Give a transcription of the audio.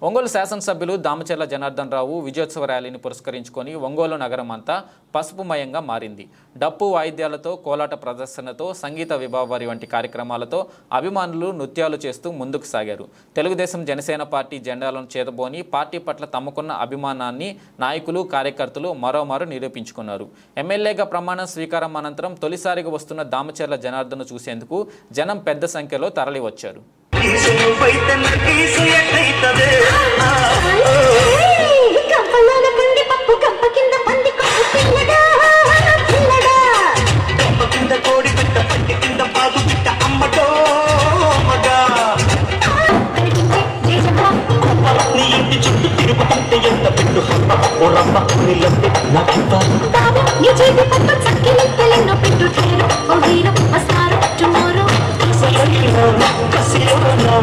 ఒంగోలు శాసనసభ్యులు దామచర్ల జనార్దన్ రావు విజయోత్సవ ర్యాలీని పురస్కరించుకొని ఒంగోలు నగరం అంతా పసుపుమయంగా మారింది డప్పు వాయిద్యాలతో కోలాట ప్రదర్శనతో సంగీత విభావారి వంటి కార్యక్రమాలతో అభిమానులు నృత్యాలు చేస్తూ ముందుకు సాగారు తెలుగుదేశం జనసేన పార్టీ జెండాలను చేతబోని పార్టీ పట్ల తమకున్న అభిమానాన్ని నాయకులు కార్యకర్తలు మరోమారు నిరూపించుకున్నారు ఎమ్మెల్యేగా ప్రమాణ స్వీకారం అనంతరం తొలిసారిగా వస్తున్న దామచర్ల జనార్దన్ చూసేందుకు జనం పెద్ద సంఖ్యలో తరలివచ్చారు కీసులు బయట కీసు ఎట్లయితదే ఆ, ఓ. కప్పలోన కుండి పప్పు కప్ప కింద పంది కొప్పు పిల్లడా పిల్లడా కప్ప కింద కోడి పిట్ట పట్టి కింద పాగు పిట్ట అమ్మటో మగా నీ ఇంటి చుట్టూ తిరుగుతుంటే ఎంత పెట్టు హమ్మ ఓ రమ్మ నీళ్ళంటే నాకివ్వాలి బాబు నీ చేతి పక్క చక్కెలెక్కలెన్నో పెట్టు తీరు ఓ హీరో వస్తారు టుమారో కసిలోనా కసిలోనా